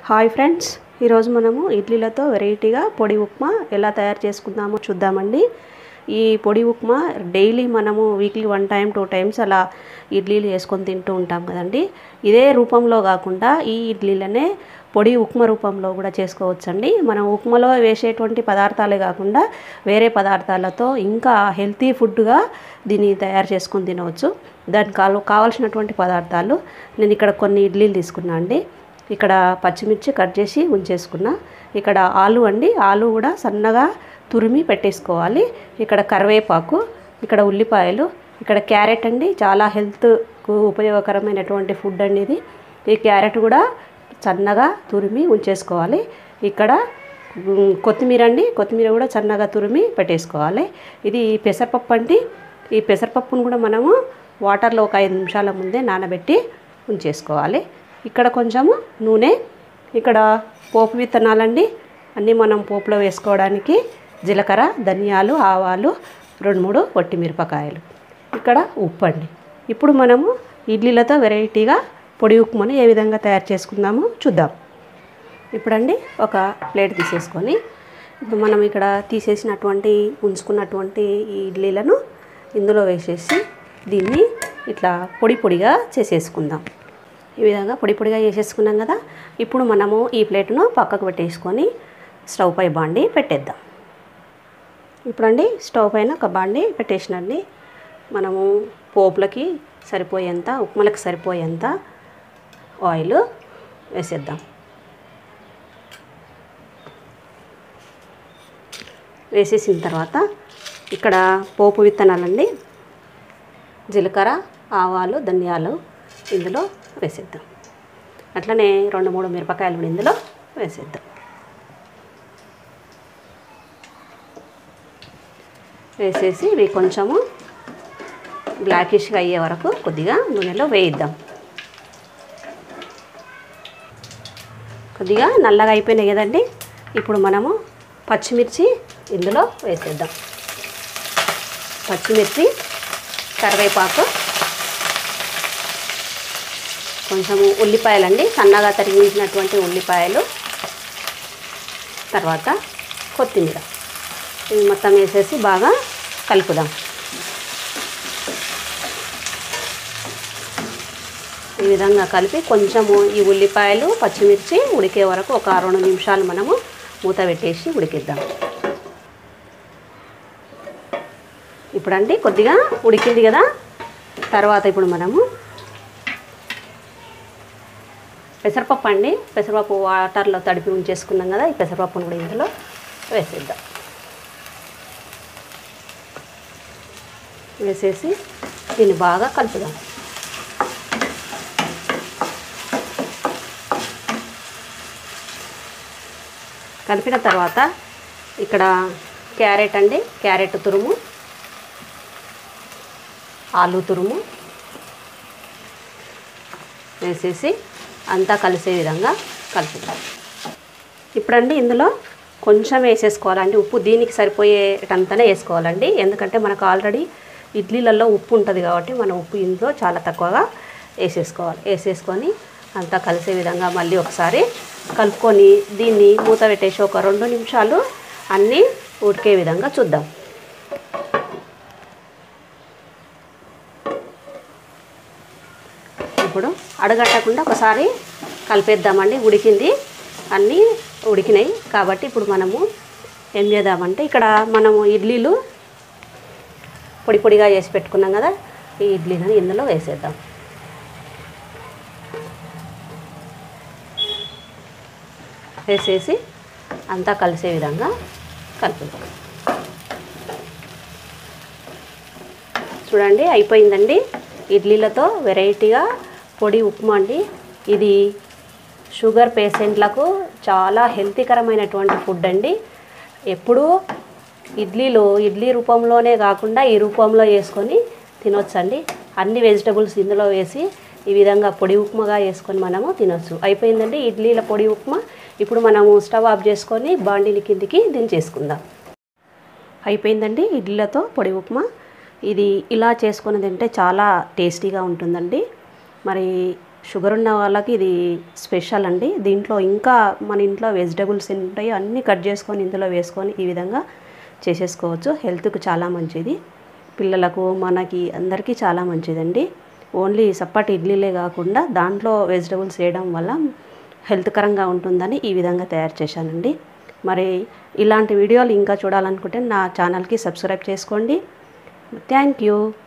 hi friends ఈరోజు మనము ఇడ్లీలతో వెరైటీగా పొడి ఉప్మా ఎలా తయారు చేసుకుందామో చూద్దామండి ఈ పొడి ఉప్మా డైలీ మనము weekly one time two times అలా ఇడ్లీలు చేసుకొని తింటూ ఉంటాం కదండి ఇదే రూపంలో కాకుండా ఈ ఇడ్లీలనే పొడి ఉప్మా రూపంలో కూడా చేసుకోవచ్చండి మనం ఉప్మాలో వేసేటువంటి పదార్థాలే కాకుండా వేరే పదార్థాలతో ఇంకా హెల్తీ ఫుడ్గా దీన్ని తయారు చేసుకొని తినవచ్చు దానికి కావ కావాల్సినటువంటి పదార్థాలు నేను ఇక్కడ కొన్ని ఇడ్లీలు తీసుకున్నా అండి ఇక్కడ పచ్చిమిర్చి కట్ చేసి ఉంచేసుకున్నా ఇక్కడ ఆలు అండి ఆలు కూడా సన్నగా తురిమి పెట్టేసుకోవాలి ఇక్కడ కరివేపాకు ఇక్కడ ఉల్లిపాయలు ఇక్కడ క్యారెట్ అండి చాలా హెల్త్కు ఉపయోగకరమైనటువంటి ఫుడ్ అండి ఇది ఈ క్యారెట్ కూడా సన్నగా తురిమి ఉంచేసుకోవాలి ఇక్కడ ఉమ్, కొత్తిమీర అండి కొత్తిమీర కూడా సన్నగా తురిమి పెట్టేసుకోవాలి ఇది పెసరపప్పు అండి ఈ పెసరపప్పును కూడా మనము వాటర్లో ఒక ఐదు నిమిషాల ముందే నానబెట్టి ఉంచేసుకోవాలి ఇక్కడ కొంచెము నూనె ఇక్కడ పోపు విత్తనాలండి అన్నీ మనం పోపులో వేసుకోవడానికి జీలకర్ర ధనియాలు ఆవాలు రెండు మూడు వట్టి మిరపకాయలు ఇక్కడ ఉప్పు అండి ఇప్పుడు మనము ఇడ్లీలతో వెరైటీగా పొడి ఉప్పుని ఏ విధంగా తయారు చేసుకుందామో చూద్దాం ఇప్పుడండి ఒక ప్లేట్ తీసేసుకొని ఇప్పుడు మనం ఇక్కడ తీసేసినటువంటి ఉంచుకున్నటువంటి ఈ ఇడ్లీలను ఇందులో వేసేసి దీన్ని ఇట్లా పొడి పొడిగా చేసేసుకుందాం ఈ విధంగా పొడి పొడిగా చేసేసుకున్నాం కదా ఇప్పుడు మనము ఈ ప్లేట్ను పక్కకు పెట్టేసుకొని స్టవ్ పై బాండి పెట్టేద్దాం ఇప్పుడండి స్టవ్ పైన ఒక బాండి పెట్టేసినండి మనము పోపులకి సరిపోయేంత ఉప్మలకు సరిపోయేంత ఆయిల్ వేసేద్దాం వేసేసిన తర్వాత ఇక్కడ పోపు విత్తనాలండి జీలకర్ర ఆవాలు ధనియాలు ఇందులో వేసేద్దాం అట్లనే రెండు మూడు మిరపకాయలు కూడా ఇందులో వేసేద్దాం వేసేసి ఇవి కొంచెము బ్లాకిష్గా అయ్యే వరకు కొద్దిగా నూనెలో వేయిద్దాం కొద్దిగా నల్లగా అయిపోయినాయి కదండి ఇప్పుడు మనము పచ్చిమిర్చి ఇందులో వేసేద్దాం పచ్చిమిర్చి కరివేపాకు కొంచెము ఉల్లిపాయలండి సన్నగా తరిగించినటువంటి ఉల్లిపాయలు తర్వాత కొత్తిమీర ఇవి మొత్తం వేసేసి బాగా కలుపుదాం ఈ విధంగా కలిపి కొంచెము ఈ ఉల్లిపాయలు పచ్చిమిర్చి ఉడికే వరకు ఒక రెండు నిమిషాలు మనము మూత పెట్టేసి ఉడికిద్దాం ఇప్పుడండి కొద్దిగా ఉడికింది కదా తర్వాత ఇప్పుడు మనము పెసరపప్పు అండి పెసరపప్పు వాటర్లో తడిపి ఉంచేసుకున్నాం కదా ఈ పెసరపప్పును కూడా ఇందులో వేసేద్దాం వేసేసి దీన్ని బాగా కలుపుదాం కలిపిన తర్వాత ఇక్కడ క్యారెట్ అండి క్యారెట్ తురుము ఆలు తురుము వేసేసి అంతా కలిసే విధంగా కలుపుదాం ఇప్పుడండి ఇందులో కొంచెం వేసేసుకోవాలండి ఉప్పు దీనికి సరిపోయేటంతనే వేసుకోవాలండి ఎందుకంటే మనకు ఆల్రెడీ ఇడ్లీలలో ఉప్పు ఉంటుంది కాబట్టి మనం ఉప్పు ఇందులో చాలా తక్కువగా వేసేసుకోవాలి వేసేసుకొని అంతా కలిసే విధంగా మళ్ళీ ఒకసారి కలుపుకొని దీన్ని మూత పెట్టేసి ఒక రెండు నిమిషాలు అన్నీ ఉడికే విధంగా చూద్దాం ఇప్పుడు అడగట్టకుండా ఒకసారి కలిపేద్దామండి ఉడికింది అన్నీ ఉడికినాయి కాబట్టి ఇప్పుడు మనము ఏం చేద్దామంటే ఇక్కడ మనము ఇడ్లీలు పొడి పొడిగా చేసి పెట్టుకున్నాం కదా ఈ ఇడ్లీలను ఇందులో వేసేద్దాం వేసేసి అంతా కలిసే విధంగా కలుపుదాం చూడండి అయిపోయిందండి ఇడ్లీలతో వెరైటీగా పొడి ఉప్మా అండి ఇది షుగర్ పేషెంట్లకు చాలా హెల్తీకరమైనటువంటి ఫుడ్ అండి ఎప్పుడూ ఇడ్లీలు ఇడ్లీ రూపంలోనే కాకుండా ఈ రూపంలో వేసుకొని తినొచ్చండి అన్ని వెజిటబుల్స్ ఇందులో వేసి ఈ విధంగా పొడి ఉప్మాగా వేసుకొని మనము తినొచ్చు అయిపోయిందండి ఇడ్లీల పొడి ఉప్మా ఇప్పుడు మనము స్టవ్ ఆఫ్ చేసుకొని బాండిని కిందికి దించేసుకుందాం అయిపోయిందండి ఇడ్లీలతో పొడి ఉప్మా ఇది ఇలా చేసుకొని తింటే చాలా టేస్టీగా ఉంటుందండి మరి షుగర్ ఉన్న వాళ్ళకి ఇది స్పెషల్ అండి దీంట్లో ఇంకా మన ఇంట్లో వెజిటబుల్స్ ఎన్ని ఉంటాయో అన్నీ కట్ చేసుకొని ఇందులో వేసుకొని ఈ విధంగా చేసేసుకోవచ్చు హెల్త్కి చాలా మంచిది పిల్లలకు మనకి అందరికీ చాలా మంచిదండి ఓన్లీ సప్పటి ఇడ్లీలే కాకుండా దాంట్లో వెజిటబుల్స్ వేయడం వల్ల హెల్త్కరంగా ఉంటుందని ఈ విధంగా తయారు చేశానండి మరి ఇలాంటి వీడియోలు ఇంకా చూడాలనుకుంటే నా ఛానల్కి సబ్స్క్రైబ్ చేసుకోండి థ్యాంక్ యూ